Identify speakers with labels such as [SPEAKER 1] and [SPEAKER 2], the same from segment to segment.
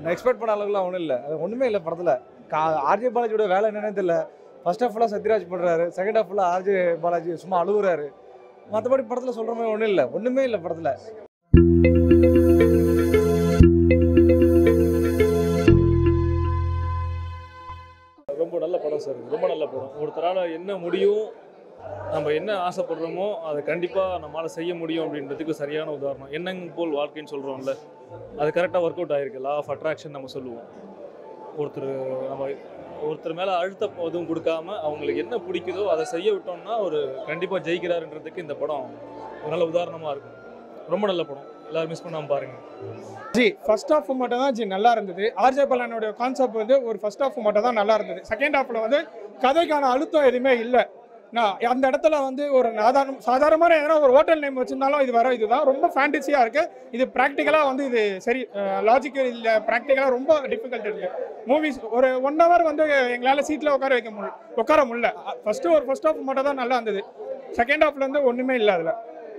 [SPEAKER 1] நான் எக்ஸ்பெக்ட் பண்ண அளவுக்குலாம் ஒன்றும் இல்லை அது ஒன்றுமே இல்லை படத்தில் கா ஆர்ஜே பாலாஜியோட வேலை என்னன்னே தெரியல ஃபர்ஸ்ட் ஹாஃப் ஃபுல்லாக சத்யராஜ் பண்ணுறாரு செகண்ட் ஹாஃப் ஃபுல்லாக ஆர்ஜே பாலாஜி சும்மா அழுகுறாரு மற்றபடி படத்தில் சொல்கிற மாதிரி ஒன்றும் இல்லை ஒன்றுமே இல்லை படத்தில்
[SPEAKER 2] ரொம்ப நல்ல படம் சார் இது. ரொம்ப நல்ல படம் ஒருத்தரால் என்ன முடியும் நம்ம என்ன ஆசைப்படுறோமோ அதை கண்டிப்பாக நம்மளால் செய்ய முடியும் அப்படின்றதுக்கு சரியான உதாரணம் என்னங்க போல் வாழ்க்கைன்னு சொல்கிறோம்ல அது கரெக்டாக ஒர்க் அவுட் ஆகிருக்கு லா ஆஃப் அட்ராக்ஷன் நம்ம சொல்லுவோம் ஒருத்தர் நம்ம ஒருத்தர் மேலே அழுத்தம் எதுவும் கொடுக்காம அவங்களுக்கு என்ன பிடிக்குதோ அதை செய்ய விட்டோம்னா ஒரு கண்டிப்பாக ஜெயிக்கிறாருன்றதுக்கு இந்த படம் ஒரு நல்ல உதாரணமாக இருக்கும் ரொம்ப நல்ல படம் எல்லாரும் மிஸ் பண்ணாமல் பாருங்கள்
[SPEAKER 3] ஜி ஃபர்ஸ்ட் ஹாஃப் மட்டும் தான் ஜி நல்லா இருந்தது ஆர்ஜே பல்லனோட கான்செப்ட் வந்து ஒரு ஃபர்ஸ்ட் ஹாஃப் மட்டும் தான் நல்லா இருந்தது செகண்ட் ஹாஃப்ல வந்து கதைக்கான அழுத்தம் எதுவுமே இல்லை நான் அந்த இடத்துல வந்து ஒரு சாதாரண சாதாரணமான எதனா ஒரு ஹோட்டல் நேம் வச்சிருந்தாலும் இது வர இதுதான் ரொம்ப ஃபேண்டசியாக இருக்கு இது ப்ராக்டிக்கலாக வந்து இது சரி லாஜிக்கல் இல்லை ப்ராக்டிக்கலாக ரொம்ப டிஃபிகல்ட் இருக்கு மூவிஸ் ஒரு ஒன் ஹவர் வந்து எங்களால் சீட்டில் உட்கார வைக்க முடியல உட்கார முடியல ஃபர்ஸ்ட் ஒரு ஃபர்ஸ்ட் ஹாஃப் மட்டும் தான் நல்லா இருந்தது செகண்ட் ஹாஃப்ல வந்து ஒன்றுமே இல்லை அதில்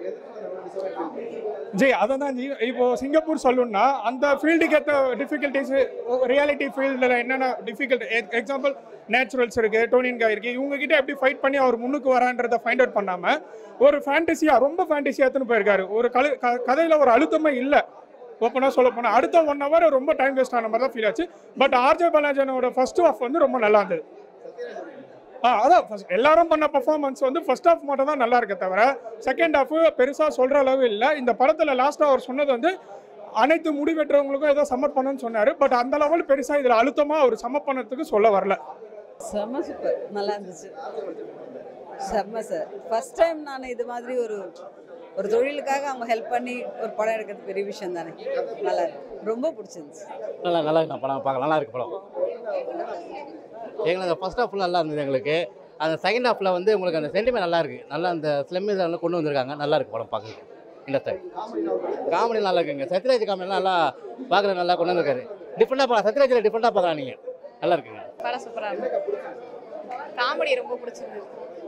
[SPEAKER 3] ஜி அதை தான் ஜி இப்போ சிங்கப்பூர் சொல்லணும்னா அந்த ஃபீல்டுக்கு ஏற்ற டிஃபிகல்ட்டிஸ் ரியாலிட்டி ஃபீல்டில் என்னென்ன டிஃபிகல்ட் எக்ஸாம்பிள் நேச்சுரல்ஸ் இருக்கு டோனியன் கா இருக்கு இவங்க கிட்ட எப்படி ஃபைட் பண்ணி அவர் முன்னுக்கு வரான்றதை ஃபைண்ட் அவுட் பண்ணாம ஒரு ஃபேண்டசியா ரொம்ப ஃபேண்டசியா எடுத்துன்னு போயிருக்காரு ஒரு கலை க- கதையில ஒரு அழுத்தமே இல்லை ஓப்பனாக சொல்ல போனால் அடுத்த ஒன் ஹவர் ரொம்ப டைம் வேஸ்ட் ஆன மாதிரி தான் ஃபீல் ஆச்சு பட் ஆர்ஜே பாலாஜனோட ஃபர்ஸ்ட் ஹாஃப் வந்து ரொம்ப நல்லா இருந்தது ஆ அதான் first எல்லாரும் பண்ண பர்ஃபார்மன்ஸ் வந்து ஃபர்ஸ்ட் ஹாஃப் மட்டும் தான் நல்லா இருக்க தவிர செகண்ட் ஹாஃப் பெருசாக சொல்கிற அளவு இல்லை இந்த படத்தில் லாஸ்ட்டாக அவர் சொன்னது வந்து அனைத்து முடிவெற்றவங்களுக்கும் ஏதோ சமர்ப்பணம்னு சொன்னார் பட் அந்த லெவல் பெருசாக இதில் அழுத்தமாக அவர் சமர்ப்பணத்துக்கு சொல்ல வரல
[SPEAKER 4] செம்ம சூப்பர் நல்லா இருந்துச்சு செம்ம சார் ஃபர்ஸ்ட் டைம் நான் இது மாதிரி ஒரு ஒரு தொழிலுக்காக அவங்க ஹெல்ப் பண்ணி ஒரு படம் எடுக்கிறது பெரிய விஷயம் தானே நல்லா இருக்கு ரொம்ப பிடிச்சிருந்துச்சு
[SPEAKER 5] நல்லா நல்லா இருக்கு நான் படம் பார்க்கலாம் நல்லா இருக்கு படம் எங்களுக்கு ஃபர்ஸ்ட் ஹாஃப் நல்லா இருந்தது எங்களுக்கு அந்த செகண்ட் ஹாஃபில் வந்து உங்களுக்கு அந்த சென்டிமெண்ட் நல்லா இருக்கு நல்லா அந்த ஸ்லெம் இதெல்லாம் கொண்டு வந்திருக்காங்க நல்லா இருக்கு படம் பார்க்குறதுக்கு இண்டஸ்ட்ரி காமெடி நல்லா இருக்குங்க சத்யராஜ் காமெடி நல்லா பார்க்குறது நல்லா கொண்டு வந்திருக்காரு டிஃப்ரெண்டாக பார்க்கலாம் சத்யராஜில் டிஃப்ரெண்டாக பார்க்கலாம் நீங்கள் நல்லா இருக்குங்க
[SPEAKER 6] படம் சூப்பராக இருந்தது காமெடி ரொம்ப பிடிச்சிருந்தது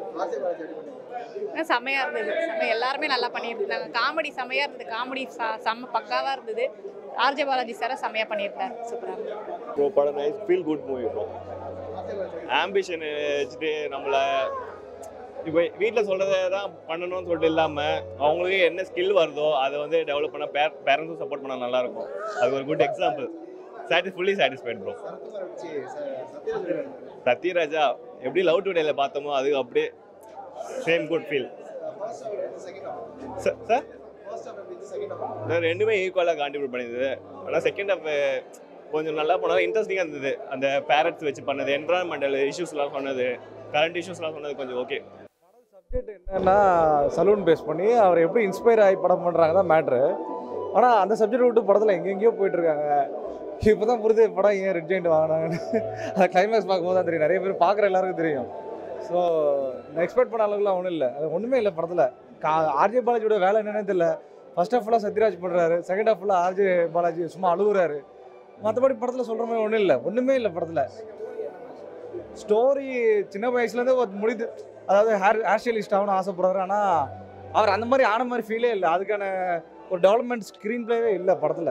[SPEAKER 6] ஆ, செம்மையா இருந்தது செம்ம எல்லாருமே நல்லா பண்ணியிருந்தாங்க காமெடி செம்மையா இருந்தது காமெடி செம்ம பக்காவா இருந்தது ஆர்ஜே பாலாஜி சாரை செம்மையா பண்ணியிருந்தார் சூப்பராக இருந்தது
[SPEAKER 7] ப்ரோ படம் nice feel good movie bro ambition வச்சுட்டு நம்மளை இப்போ வீட்டில் சொல்கிறத தான் பண்ணணும்னு சொல்லிட்டு இல்லாமல் அவங்களுக்கு என்ன ஸ்கில் வருதோ அதை வந்து டெவலப் பண்ண பேர் பேரண்ட்ஸும் சப்போர்ட் பண்ணால் நல்லாயிருக்கும் அது ஒரு good example satis fully satisfied bro சத்யராஜா எப்படி லவ் டுடேல பார்த்தோமோ அது அப்படியே same good feel sir sir ரெண்டுமே ஈக்குவலாக கான்ட்ரிபியூட் பண்ணியிருந்தது ஆனால் செகண்ட் ஹாஃப் கொஞ்சம் நல்லா போனது இன்ட்ரெஸ்டிங்காக இருந்தது அந்த பேரட்ஸ் வச்சு பண்ணது என்வரான்மெண்டல் இஷ்யூஸ்லாம் சொன்னது கரண்ட் இஷ்யூஸ்லாம் சொன்னது கொஞ்சம் ஓகே
[SPEAKER 1] சப்ஜெக்ட் என்னன்னா சலூன் பேஸ் பண்ணி அவர் எப்படி இன்ஸ்பயர் ஆகி படம் பண்ணுறாங்க தான் மேட்ரு ஆனால் அந்த சப்ஜெக்ட் விட்டு படத்தில் எங்கெங்கேயோ போயிட்டு இருக்காங்க இப்போ தான் புரியுது படம் ஏன் ரெட் ஜெயிண்ட் வாங்கினாங்கன்னு அது கிளைமேக்ஸ் பார்க்கும்போது தான் தெரியும் நிறைய பேர் பார்க்குற எல்லாருக்கும் தெரியும் ஸோ நான் எக்ஸ்பெக்ட் பண்ண அளவுக்குலாம் ஒன்றும் இல்லை அது ஒன்றுமே இல்லை படத்தில் கா ஆர்ஜே பாலாஜியோட வேலை என்னன்னே தெரியல ஃபர்ஸ்ட் ஹாஃப் ஃபுல்லாக சத்யராஜ் பண்ணுறாரு செகண்ட் ஹாஃப் ஃபுல்லாக ஆர்ஜே பாலாஜி சும்மா அழுகுறாரு மற்றபடி படத்தில் சொல்கிற மாதிரி ஒன்றும் இல்லை ஒன்றுமே இல்லை படத்தில் ஸ்டோரி சின்ன வயசுலேருந்து முடிது அதாவது ஹேர் ஹேர் ஸ்டைலிஸ்ட் ஆகணும்னு ஆசைப்படுறாரு ஆனால் அவர் அந்த மாதிரி ஆன மாதிரி ஃபீலே இல்லை அதுக்கான ஒரு டெவலப்மெண்ட் ஸ்க்ரீன் பிளேவே இல்லை படத்தில்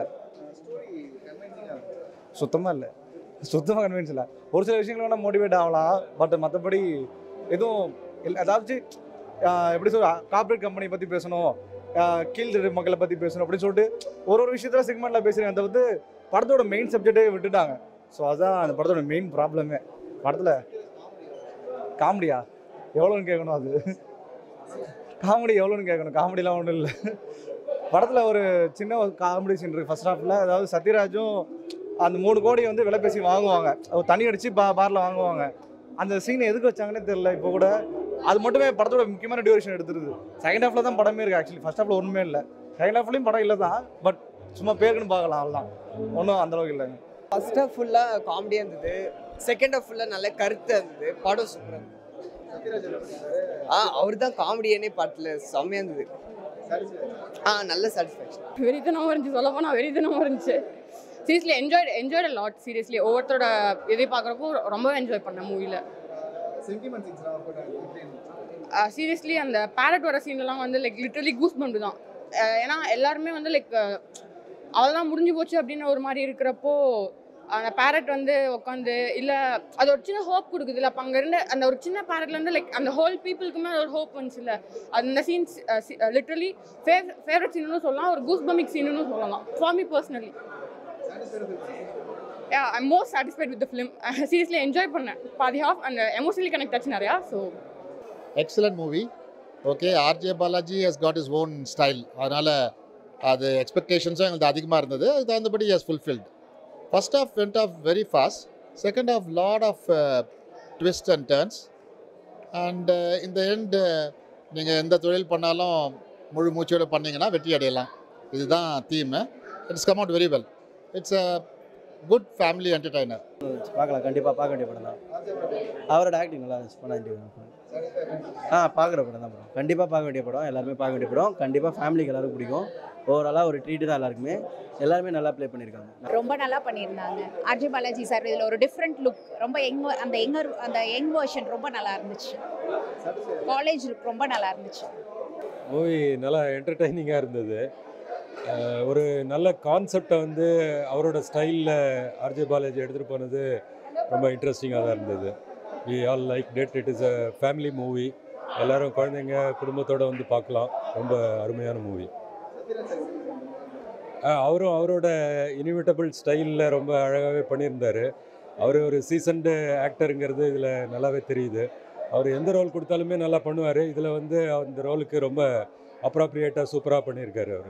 [SPEAKER 1] சுத்தமாக இல்லை சுத்தமாக கன்வின்ஸ் இல்லை ஒரு சில விஷயங்கள் வேணால் மோட்டிவேட் ஆகலாம் பட் மற்றபடி எதுவும் இல்லை அதாவது ஆஹ் எப்படி சொல்ற கார்ப்பரேட் கம்பெனி பற்றி பேசணும் கீழ் மக்களை பற்றி பேசணும் அப்படின்னு சொல்லிட்டு ஒரு ஒரு விஷயத்தில் செக்மெண்ட்டில் பேசுகிறேன் அதை வந்து படத்தோட மெயின் சப்ஜெக்டே விட்டுட்டாங்க ஸோ அதான் அந்த படத்தோட மெயின் ப்ராப்ளமே படத்தில் காமெடியா எவ்வளோன்னு கேட்கணும் அது காமெடி எவ்வளோன்னு கேட்கணும் காமெடிலாம் ஒன்றும் இல்லை படத்தில் ஒரு சின்ன ஒரு காமெடி சீன் இருக்குது ஃபர்ஸ்ட் ஹாஃபில் அதாவது சத்யராஜும் அந்த மூணு கோடி வந்து விலை பேசி வாங்குவாங்க ஒரு தண்ணி அடித்து பா பாரில் வாங்குவாங்க அந்த சீனை எதுக்கு வச்சாங்கன்னே தெரியல இப்போ கூட அது மட்டுமே படத்தோட முக்கியமான டியூரேஷன் எடுத்துருது செகண்ட் ஹாஃபில் தான் படமே இருக்குது ஆக்சுவலி ஃபர்ஸ்ட் ஹாஃபில் ஒன்றுமே இல்லை செகண்ட் ஹாஃப்லேயும் படம் இல்லை தான் பட் சும்மா பேருக்குன்னு பார்க்கலாம் அவ்வளோதான் ஒன்றும் அந்தளவுக்கு இல்லைங்க
[SPEAKER 8] ஃபர்ஸ்ட் ஹாஃப் ஃபுல்லாக காமெடியாக இருந்தது செகண்ட் ஹாஃப் ஃபுல்லாக நல்ல கருத்து இருந்தது படம் சூப்பராக இருந்தது ஆ அவர் தான் காமெடியனே படத்தில் செம்மையாக இருந்தது ஆ நல்ல சாட்டிஸ்ஃபேக்ஷன்
[SPEAKER 6] வெறித்தனமாக இருந்துச்சு சொல்ல போனால் வெறித்தனமாக இருந்துச்சு seriously enjoy enjoyed lot seriously ஒவ்வொருத்தரோட இதை பார்க்குறப்போ ரொம்ப என்ஜாய் பண்ணேன் மூவியில் சீரியஸ்லி அந்த பேரட் வர சீன்லாம் வந்து லைக் லிட்டரலி கூஸ் பம்பு தான் அஹ் ஏன்னா எல்லாருமே வந்து லைக்
[SPEAKER 9] அவெல்லாம் முடிஞ்சு போச்சு அப்படின்னு ஒரு மாதிரி இருக்கிறப்போ அந்த பேரட் வந்து உட்காந்து இல்லை அது ஒரு சின்ன ஹோப் கொடுக்குது இல்லை அப்போ அங்கே இருந்து அந்த ஒரு சின்ன பேரட்லேருந்து லைக் அந்த ஹோல் பீப்புளுக்குமே ஒரு ஹோப் வந்துச்சு இல்லை அந்த சீன்ஸ் லிட்ரலி ஃபேவ் ஃபேவரட் சீனுன்னு சொல்லலாம் ஒரு கூஸ் பமிக் சீனுன்னு சொல்லலாம் for me personally ya I'm most satisfied with film seriously enjoy பண்ணேன் பாதி ஹாஃப் அந்த எமோஷனலி கனெக்ட் ஆச்சு நிறையா so
[SPEAKER 10] excellent movie okay RJ Balaji has got his own style அதனால் அது எக்ஸ்பெக்டேஷன்ஸும் எங்களுக்கு அதிகமாக இருந்தது அதுக்கு தகுந்தபடி has fulfilled first half went off very fast second half lot of twist and turns and இந்த எண்டு நீங்கள் எந்த தொழில் பண்ணாலும் முழு மூச்சோடு பண்ணீங்கன்னா வெற்றி அடையலாம் இதுதான் theme it's come out very well it's a good family entertainer
[SPEAKER 11] பார்க்கலாம் கண்டிப்பாக பார்க்க வேண்டிய படம் தான் அவரோட ஆக்டிங் நல்லா இருந்துச்சு பண்ண வேண்டிய படம் ஆ பார்க்குற படம் தான் படம் கண்டிப்பாக பார்க்க வேண்டிய படம் எல்லாருமே பார்க்க வேண்டிய படம் கண்டிப்பாக ஃபேமிலிக்கு எல்லாருக்கும் பிடிக்கும் ஓவராலாக ஒரு ட்ரீட்டு தான் எல்லாருக்குமே எல்லாருமே நல்லா ப்ளே பண்ணியிருக்காங்க
[SPEAKER 12] ரொம்ப நல்லா பண்ணியிருந்தாங்க அர்ஜுன் பாலாஜி சார் இதில் ஒரு டிஃப்ரெண்ட் லுக் ரொம்ப யங் அந்த யங்கர் அந்த யங் வெர்ஷன் ரொம்ப நல்லா இருந்துச்சு காலேஜ் லுக் ரொம்ப நல்லா இருந்துச்சு
[SPEAKER 13] மூவி நல்லா என்டர்டைனிங்காக இருந்தது அஹ் ஒரு நல்ல கான்செப்டை வந்து அவரோட ஸ்டைலில் ஆர்ஜே பாலாஜி எடுத்துகிட்டு போனது ரொம்ப இன்ட்ரெஸ்டிங்காக தான் இருந்தது we all like that it is a family movie எல்லாரும் குழந்தைங்க குடும்பத்தோடு வந்து பார்க்கலாம் ரொம்ப அருமையான மூவி அவரும் அவரோட இனிவிட்டபிள் ஸ்டைலில் ரொம்ப அழகாகவே பண்ணியிருந்தார் அவர் ஒரு சீசன்டு ஆக்டருங்கிறது இதில் நல்லாவே தெரியுது அவர் எந்த ரோல் கொடுத்தாலுமே நல்லா பண்ணுவார் இதில் வந்து அந்த ரோலுக்கு ரொம்ப அப்ராப்ரியேட்டாக சூப்பராக பண்ணியிருக்காரு அவர்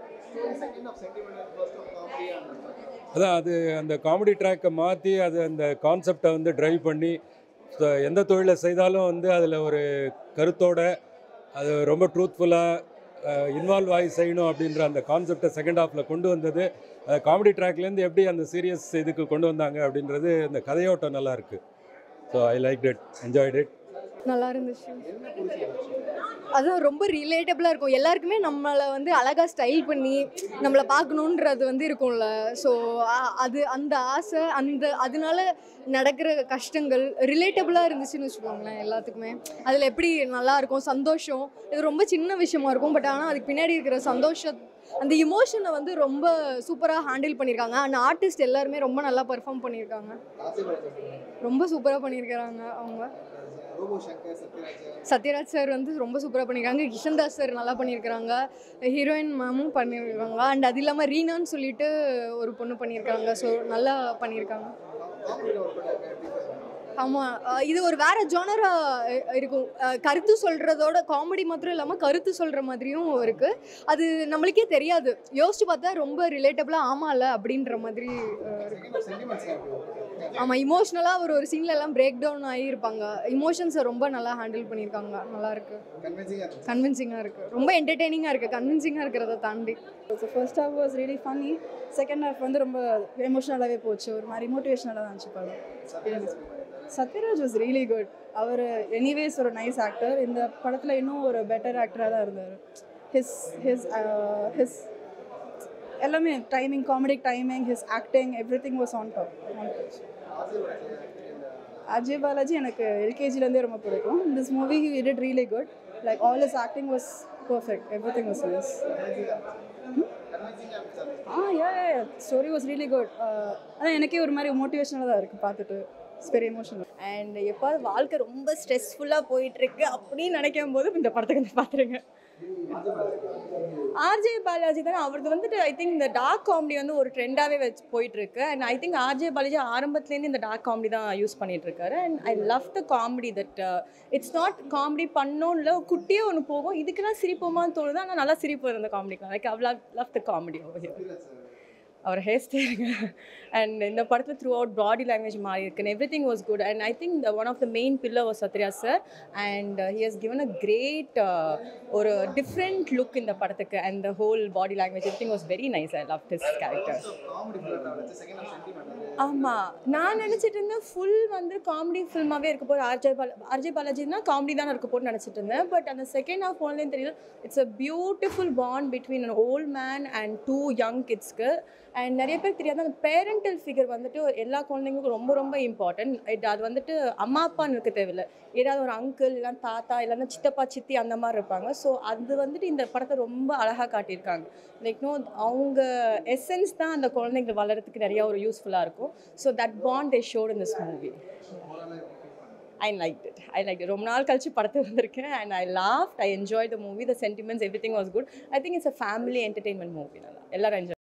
[SPEAKER 13] அதான் அது அந்த காமெடி ட்ராக்கை மாற்றி அது அந்த கான்செப்டை வந்து ட்ரைவ் பண்ணி so எந்த தொழிலை செய்தாலும் வந்து அதில் ஒரு கருத்தோட அது ரொம்ப ட்ரூத்ஃபுல்லாக இன்வால்வ் ஆகி செய்யணும் அப்படின்ற அந்த கான்செப்டை செகண்ட் ஹாஃபில் கொண்டு வந்தது காமெடி ட்ராக்லேருந்து எப்படி அந்த சீரியஸ் இதுக்கு கொண்டு வந்தாங்க அப்படின்றது அந்த கதையோட்டம் நல்லா இருக்குது so I like it enjoyed it
[SPEAKER 14] நல்லா இருந்துச்சு அதான் ரொம்ப ரிலேட்டபிளாக இருக்கும் எல்லாருக்குமே நம்மளை வந்து அழகாக ஸ்டைல் பண்ணி நம்மளை பார்க்கணுன்றது வந்து இருக்கும்ல ஸோ அது அந்த ஆசை அந்த அதனால நடக்கிற கஷ்டங்கள் ரிலேட்டபிளாக இருந்துச்சுன்னு வச்சுக்கோங்களேன் எல்லாத்துக்குமே அதில் எப்படி நல்லா இருக்கும் சந்தோஷம் இது ரொம்ப சின்ன விஷயமா இருக்கும் பட் ஆனால் அதுக்கு பின்னாடி இருக்கிற சந்தோஷம் அந்த இமோஷனை வந்து ரொம்ப சூப்பராக ஹேண்டில் பண்ணியிருக்காங்க அண்ட் ஆர்டிஸ்ட் எல்லாருமே ரொம்ப நல்லா பெர்ஃபார்ம் பண்ணியிருக்காங்க ரொம்ப சூப்பராக பண்ணியிருக்கிறாங்க அவங்க சத்யராஜ் சார் வந்து ரொம்ப சூப்பராக பண்ணியிருக்காங்க கிஷன் தாஸ் சார் நல்லா பண்ணியிருக்கிறாங்க ஹீரோயின் மேமும் பண்ணியிருக்காங்க அண்ட் அது இல்லாமல் ரீனான்னு சொல்லிட்டு ஒரு பொண்ணு பண்ணியிருக்காங்க ஸோ நல்லா பண்ணியிருக்காங்க ஆமாம் இது ஒரு வேற ஜானரா இருக்கும் அஹ் கருத்து சொல்கிறதோட காமெடி மாத்திரம் இல்லாமல் கருத்து சொல்கிற மாதிரியும் இருக்குது அது நம்மளுக்கே தெரியாது யோசிச்சு பார்த்தா ரொம்ப ரிலேட்டபிளாக ஆமாம்ல அப்படின்ற மாதிரி அஹ், இருக்கு ஆமாம் இமோஷ்னலாக ஒரு ஒரு சீன்ல எல்லாம் பிரேக் டவுன் ஆகி இருப்பாங்க இமோஷன்ஸை ரொம்ப நல்லா ஹேண்டில் பண்ணியிருக்காங்க நல்லா இருக்கு கன்வின்சிங்காக இருக்கு ரொம்ப என்டர்டெய்னிங்காக இருக்கு கன்வின்சிங்காக இருக்கிறத தாண்டி
[SPEAKER 15] first half was really funny second half வந்து ரொம்ப எமோஷ்னலாகவே போச்சு ஒரு மாதிரி மோட்டிவேஷனலாக தான் இருந்துச்சு படம் சத்யராஜ் வாஸ் ரியலி குட் அவர் எனிவேஸ் ஒரு நைஸ் ஆக்டர் இந்த படத்தில் இன்னும் ஒரு பெட்டர் ஆக்டராக தான் இருந்தார் ஹிஸ் ஹிஸ் ஹிஸ் எல்லாமே timing comedic timing his acting everything was on top Ajay Balaji எனக்கு எல்கேஜிலேருந்தே ரொம்ப பிடிக்கும் this movie he did really good like all his acting was perfect everything was nice ah ya story was really good ஆனால் எனக்கே ஒரு மாதிரி மோட்டிவேஷனலாக தான் இருக்குது பார்த்துட்டு இட்ஸ் வெரி எமோஷனல்
[SPEAKER 16] அண்ட் எப்பாவது வாழ்க்கை ரொம்ப ஸ்ட்ரெஸ்ஃபுல்லாக போயிட்டுருக்கு அப்படின்னு நினைக்கும் போது இந்த படத்துக்கு வந்து பார்த்துருங்க ஆர்ஜே பாலாஜி தானே அவரது வந்துட்டு ஐ திங்க் இந்த டார்க் காமெடி வந்து ஒரு ட்ரெண்டாகவே வச்சு போயிட்டுருக்கு and I think RJ Balaji ஆரம்பத்துலேருந்து இந்த டார்க் காமெடி தான் யூஸ் பண்ணிட்டு இருக்காரு and I love the comedy that it's not comedy பண்ணோம் இல்லை குட்டியே ஒன்று போகும் இதுக்கெல்லாம் சிரிப்போமான்னு தோணுது ஆனால் நல்லா சிரிப்பு வரும் அந்த காமெடிக்கு லைக் அவ்வளோ லவ் த காமெடி அவர் ஹேர் ஸ்டைலுங்க அண்ட் இந்த படத்தில் த்ரூ அவுட் பாடி லாங்குவேஜ் மாறி இருக்கு everything was good and I think the one of the main pillar was Sathya sir and he has given a great ஒரு different look இந்த படத்துக்கு and the whole body language everything was very nice I love this character ஆமாம் நான் நினச்சிட்டு இருந்தேன் full வந்து comedy ஃபில்மாகவே இருக்க போகிற ஆர்ஜே பாலா ஆர்ஜே பாலாஜினா காமெடி தான் இருக்க போகுதுன்னு நினச்சிட்டு இருந்தேன் பட் அந்த செகண்ட் ஹாஃப் ஒன்லேயும் தெரியுது it's a beautiful bond between an old man and two young கிட்ஸ்க்கு அண்ட் நிறைய பேர் தெரியாத அந்த பேரண்டல் ஃபிகர் வந்துட்டு எல்லா குழந்தைங்களுக்கும் ரொம்ப ரொம்ப இம்பார்ட்டன்ட் இட் அது வந்துட்டு அம்மா அப்பான்னு இருக்க தேவையில்லை ஏதாவது ஒரு அங்கிள் இல்லைன்னா தாத்தா இல்லைன்னா சித்தப்பா சித்தி அந்த மாதிரி இருப்பாங்க ஸோ அது வந்துட்டு இந்த படத்தை ரொம்ப அழகாக காட்டியிருக்காங்க லைக் நோ அவங்க எசன்ஸ் தான் அந்த குழந்தைங்க வளர்கிறதுக்கு நிறையா ஒரு யூஸ்ஃபுல்லாக இருக்கும் so that bond they showed in this movie I like it I like ரொம்ப நாள் கழிச்சு படத்தை வந்திருக்கேன் and I laughed I enjoy the movie the sentiments everything was good I think it's a family entertainment movie நல்லா எல்லாரும் enjoy